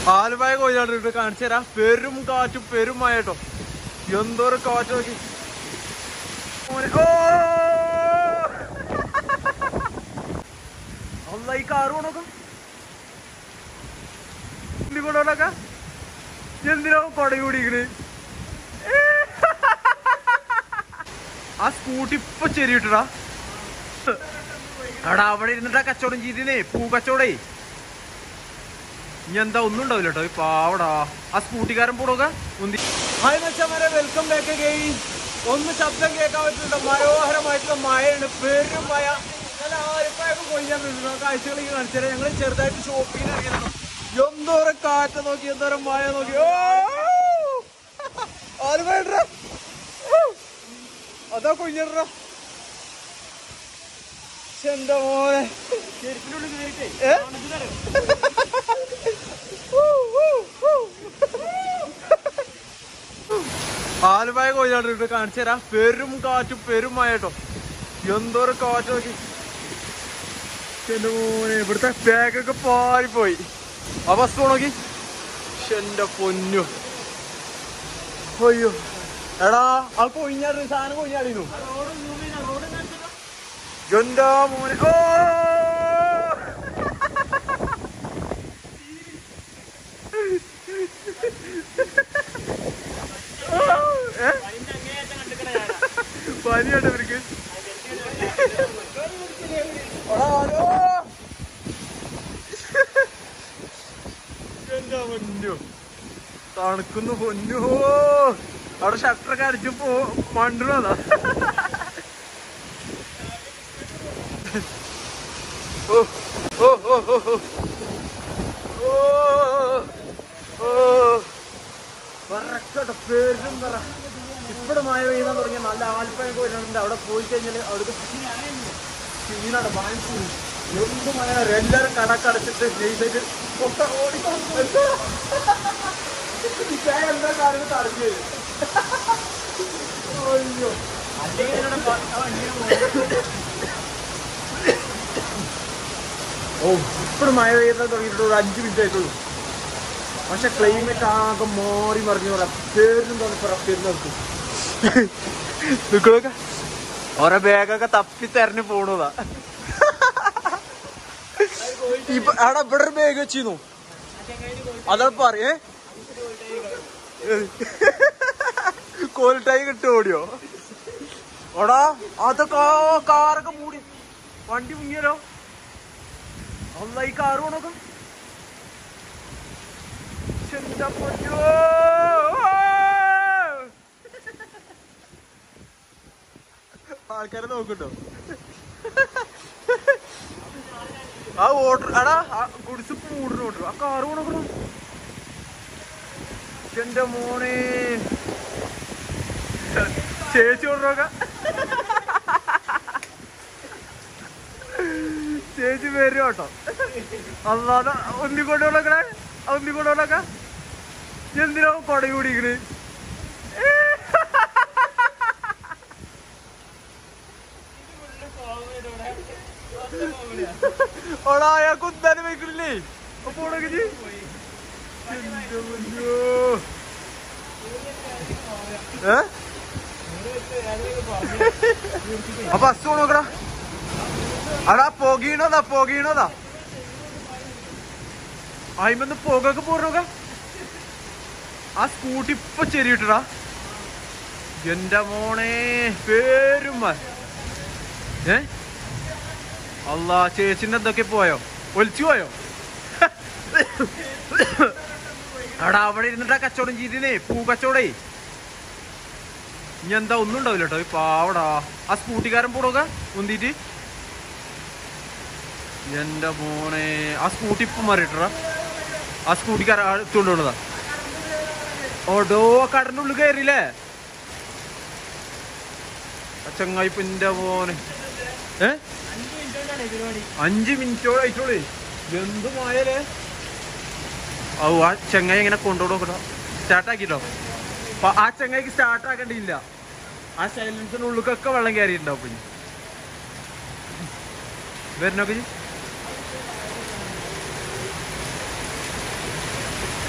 ആലുമായ കൊയ്യാണ്ട് കാണിച്ചു തരാം പെരും കാറ്റും പെരും മഴ കേട്ടോ എന്തോരം കാറ്റ് നോക്കി മോനെ, ഓ അല്ല ഈ കാറ് കൊണ്ടോക്കാം എന്തി കൊണ്ടോക്കാം എന്തിനാ കൊട കൂടിക്കണ് ആ സ്കൂട്ടി ഇപ്പൊ ചെരിയിട്ടടാ എടാ അവിടെ ഇരുന്നിട്ടാ കച്ചവടം ചെയ്തിനേ പൂ കച്ചവടേ ഇനി എന്താ ഒന്നും ഉണ്ടാവില്ല കേട്ടോ ഈ പാവടാ ആ സ്കൂട്ടിക്കാരൻ പോടുക ഉന്തി ഹായ് മച്ചമാരെ വെൽക്കം ബാക്ക് ഗെയിം ഒന്ന് ശബ്ദം കേൾക്കാൻ പറ്റുന്നുണ്ട് മനോഹരമായിട്ടുള്ള മഴയാണ് പെരും മഴ നല്ല ആരിപ്പായൊക്കെ കൊയ്യാൻ നിന്നു കാഴ്ചകൾ ഈ കാണിച്ചു തരാം ഞങ്ങൾ ചെറുതായിട്ട് ഷോപ്പിങ്ങിന് ഇറങ്ങിയിരുന്നു എന്തോരം കാറ്റ് നോക്കി എന്തോരം മഴ നോക്കി ഓ ആരുമായിട്ടാ അതാ കൊയ്യറ എന്റെ മോനെ ഏ ആലുമായ കൊയ്യാണ്ട് കാണിച്ചു തരാം പെരും കാറ്റും പെരും മഴ കേട്ടോ എന്തോരം കാറ്റ് നോക്കി എന്റെ മോനെ ഇവിടുത്തെ ബാഗൊക്കെ പാറിപ്പോയി ആ ബസ് നോക്കി എന്റെ പൊന്നു അയ്യോ എടാ ആ കൊയിഞ്ഞാടി സാധനം കൊയിഞ്ഞാടിന്നു എന്താ മോനെ ഓ ഏ? പനിയുണ്ട് ഇവർക്ക് എടാ, ഹലോ. എന്താ പൊന്നു തണുക്കുന്നു പൊന്നു അവിടെ ഷട്ടറൊക്കെ അടിച്ചു പോ മണ്ടണതാ ഓ ഓ ഓ ഓ ഓ. ഓ ഓ വറക്കട്ടെ പേരും പറ ഇവിടെ മഴ പെയ്യാൻ തുടങ്ങിയ നല്ല ആൽപ്പയം പോയിട്ടുണ്ട് അവിടെ പോയി കഴിഞ്ഞാൽ അവിടെ സീനാണ് വാങ്ങിച്ചു എന്ത് മഴ എല്ലാവരും കടക്കടച്ചിട്ട് ചെയ്തിട്ട് പൊട്ട ഓടി എന്താ ഈ ചായ എന്താ കാരണം തടഞ്ഞു അയ്യോ ഓ ఇప్పుడు മഴ പെയ്യുന്നത് തുടങ്ങിയിട്ട് ഒരു അഞ്ച് മിനിറ്റ് ആയിട്ടുള്ളൂ പക്ഷെ ക്ലൈമറ്റ് ആകെ മാറി മറിഞ്ഞു പറയാം പേരും തണുപ്പറ പെരുന്നർക്ക് നിങ്ങളൊക്കെ ഓരോ ബാഗൊക്കെ തപ്പി തെരഞ്ഞു പോണതാ ഇപ്പൊ അവിടെ ഇവിടെ ഒരു ബാഗ് വെച്ചിരുന്നു അതാ പറയേ കോലിട്ടായി കിട്ടും ഓടിയോ ഓടാ അതൊക്കെ ആ കാറൊക്കെ മൂടി വണ്ടി മുങ്ങിയാലോ അല്ല ഈ കാറ് കൊണ്ടോക്കാം ചെന്താ പൊന്നോ. ആൾക്കാരെ നോക്കട്ടോ ആ ഓർഡർ എടാ ഗുഡ്സ് മൂടിന് ഓർഡർ ആ കാറ് കൊണ്ടോക്കണം എന്റെ മോനെ ചേച്ചി കൊണ്ടുപോകാം ചേച്ചി വരും കേട്ടോ അല്ലാതെ ഒന്നി കൊണ്ടുപോകണേ ഒന്നി കൊണ്ടുപോകണ എന്തിനാ കൊട കൂടിക്കണ് ഓടാ അയാൾക്ക് ഉന്താനും വയ്ക്കണില്ലേ അപ്പൊ ഓടൊക്കെ ചെയ്യ്. എന്റെ പൊന്നോ. ഏ അപ്പൊ ബസ് നോക്കടാ അടാ പോകീണോതാ പോകീണോതാ അയിമെന്ന് പോകൊക്കെ പോരണോക്ക ആ സ്കൂട്ടി ഇപ്പൊ ചെരിയിട്ടടാ എന്റെ മോനെ പേരും ഏ അല്ലാ ചേച്ചിന്റെ എന്തൊക്കെ പോയോ ഒലിച്ചു പോയോ എടാ അവിടെ ഇരുന്നിട്ടാ കച്ചവടം ചെയ്തിനേ പൂ കച്ചവടേ ഇനി എന്താ ഒന്നും ഉണ്ടാവില്ല കേട്ടോ ഈ പാവടാ ആ സ്കൂട്ടിക്കാരൻ പോടുക ഉന്തിട്ട് എന്റെ മോനെ ആ സ്കൂട്ടി ഇപ്പം മാറിയിട്ടാ ആ സ്കൂട്ടിക്കാരൻ എടുത്തുകൊണ്ടുവന്നതാ ഓടോ കടന്റെ ഉള്ളിൽ കയറിയില്ലേ ആ ചങ്ങായി ഇപ്പൊ എന്റെ മോനെ ഏ അഞ്ച് മിനിറ്റോടെ ആയിട്ടോളേ എന്ത് മായല്ലേ ഓ ആ ചെങ്ങായി എങ്ങനെ കൊണ്ടുപോകണോ സ്റ്റാർട്ട് ആക്കിട്ടോ അപ്പൊ ആ ചെങ്ങായിക്ക് സ്റ്റാർട്ട് ആക്കേണ്ടിയില്ല ആ സൈലൻസിന്റെ ഉള്ളിലൊക്കെ വെള്ളം കയറിയിട്ടുണ്ടാവും പിന്നെ വരണൊക്കെ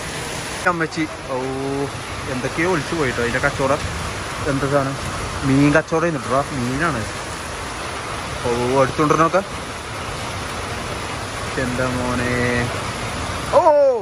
അമ്മച്ചി ഓ എന്തൊക്കെയോ ഒളിച്ചു പോയിട്ടോ അതിന്റെ കച്ചവടം എന്താ സാധനം മീൻ കച്ചവടം ചെയ്യുന്നുണ്ടോ മീനാണ് ഓ എടുത്തോണ്ടിരുന്നോക്ക എന്താ മോനെ ഓ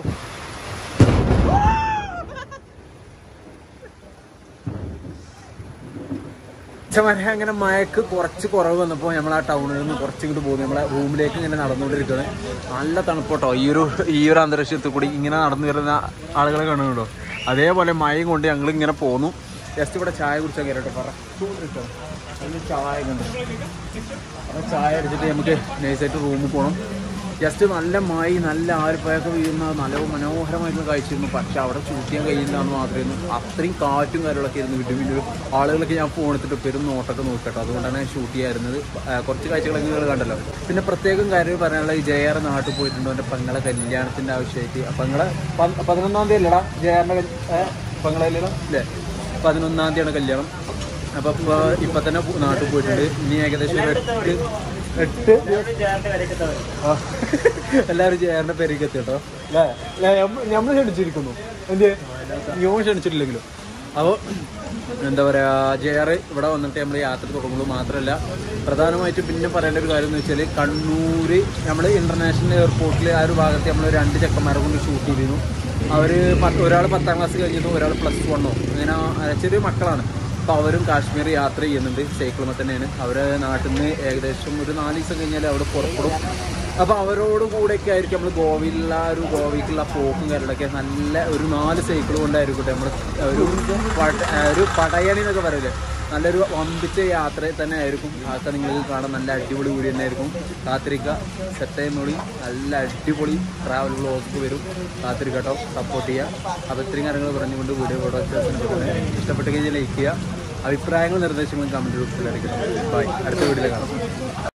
അച്ഛന്മാരെ അങ്ങനെ മയക്ക് കുറച്ച് കുറവ് വന്നപ്പോൾ നമ്മൾ ആ ടൗണിൽ നിന്ന് കുറച്ച് ഇങ്ങോട്ട് പോകുന്നു നമ്മളെ റൂമിലേക്ക് ഇങ്ങനെ നടന്നുകൊണ്ടിരിക്കുകയാണ് നല്ല തണുപ്പോട്ടോ ഈ ഒരു ഈ ഒരു അന്തരീക്ഷത്തിൽ കൂടി ഇങ്ങനെ നടന്നു വരുന്ന ആളുകളെ കാണുന്നുണ്ടോ അതേപോലെ മഴയും കൊണ്ട് ഞങ്ങൾ ഇങ്ങനെ പോന്നു ജസ്റ്റ് ഇവിടെ ചായ കുടിച്ചാൽ കയറട്ടെ പറ കിട്ടോ അതിന് ചായ കണ്ടു അപ്പോൾ ചായ അടിച്ചിട്ട് നമുക്ക് നൈസായിട്ട് റൂമിൽ പോകണം ജസ്റ്റ് നല്ല മഴ നല്ല ആൽപ്പയൊക്കെ വീഴുന്ന നല്ല മനോഹരമായിട്ടുള്ള കാഴ്ചയായിരുന്നു പക്ഷെ അവിടെ ഷൂട്ട് ചെയ്യാൻ കഴിയില്ലെന്ന് മാത്രമായിരുന്നു അത്രയും കാറ്റും കാര്യങ്ങളൊക്കെ ആയിരുന്നു വീണ്ടും വീണ്ടും ആളുകളൊക്കെ ഞാൻ ഫോൺ എടുത്തിട്ട് പെരും നോട്ടൊക്കെ നോക്കട്ടോ അതുകൊണ്ടാണ് ഞാൻ ഷൂട്ട് ചെയ്യാറുന്നത് ആ, കുറച്ച് കാഴ്ചകളൊക്കെ നിങ്ങൾ കണ്ടല്ലോ പിന്നെ പ്രത്യേകം കാര്യം പറയാനുള്ള ഈ ജയർ നാട്ടിൽ പോയിട്ടുണ്ടോ എൻ്റെ പെങ്ങളെ കല്യാണത്തിൻ്റെ ആവശ്യമായിട്ട് അപ്പം നിങ്ങളെ പതിനൊന്നാം തീയതി അല്ലടാ ജയറിൻ്റെ പെങ്ങളെ കല്യാണം ഇല്ലേ പതിനൊന്നാം തീയതിയാണ് കല്യാണം അപ്പം ഇപ്പൊ ഇപ്പൊ തന്നെ പോ- നാട്ടിൽ പോയിട്ടുണ്ട് ഇനി ഏകദേശം ഒരു എട്ട് എട്ട് ആ. എല്ലാവരും ചേറിന്റെ പേരേക്ക് എത്തി കേട്ടോ അല്ലേ നമ്മൾ ക്ഷണിച്ചിരിക്കുന്നു എന്ത് ഞാൻ ക്ഷണിച്ചിട്ടില്ലെങ്കിലും അപ്പോൾ എന്താ പറയാ ജെയർ ഇവിടെ വന്നിട്ട് നമ്മൾ യാത്ര തുടങ്ങുള്ളൂ മാത്രമല്ല പ്രധാനമായിട്ടും പിന്നെ പറയേണ്ട ഒരു കാര്യം എന്ന് വെച്ചാൽ കണ്ണൂര് നമ്മൾ ഇന്റർനാഷണൽ എയർപോർട്ടിൽ ആ ഒരു ഭാഗത്ത് നമ്മൾ രണ്ട് ചെക്കന്മാരെ കൊണ്ട് ഷൂട്ട് ചെയ്തിരുന്നു അവർ ഒരാൾ പത്താം ക്ലാസ് കഴിഞ്ഞിരുന്നു ഒരാൾ പ്ലസ് വണ്ണോ അങ്ങനെ ആ, ചെറിയ മക്കളാണ് അപ്പോൾ അവരും കാശ്മീർ യാത്ര ചെയ്യുന്നുണ്ട് സൈക്കിളുമ തന്നെയാണ് അവർ നാട്ടിൽ നിന്ന് ഏകദേശം ഒരു നാല് ദിവസം കഴിഞ്ഞാൽ അവിടെ പുറപ്പെടും അപ്പോൾ അവരോട് കൂടെയൊക്കെ ആയിരിക്കും നമ്മൾ ഗോവയിലുള്ള ആ ഒരു ഗോവയ്ക്കുള്ള പോക്കും കാര്യങ്ങളൊക്കെ നല്ല ഒരു നാല് സൈക്കിൾ കൊണ്ടായിരിക്കട്ടെ നമ്മൾ ഒരു പട- ഒരു പടയണി എന്നൊക്കെ പറയില്ലേ നല്ലൊരു വമ്പിച്ച യാത്ര തന്നെ ആയിരിക്കും അതൊക്കെ നിങ്ങൾക്ക് കാണാൻ നല്ല അടിപൊളി കൂടി തന്നെ ആയിരിക്കും കാത്തിരിക്കുക സെറ്റ് ചെയ്യുന്നോളി നല്ല അടിപൊളി ട്രാവൽ വ്ളോഗ് വരും കാത്തിരിക്കട്ടോ സപ്പോർട്ട് ചെയ്യുക അപ്പോൾ ഇത്രയും കാര്യങ്ങൾ പറഞ്ഞുകൊണ്ട് വീഡിയോ ഇവിടെ ഇഷ്ടപ്പെട്ട് കഴിഞ്ഞാൽ ലൈക്ക് ചെയ്യുക അഭിപ്രായങ്ങളും നിർദ്ദേശങ്ങളും കമൻറ്റ് രൂപത്തിൽ അറിയിക്കണം ബൈ അടുത്ത വീഡിയോയിൽ കാണാം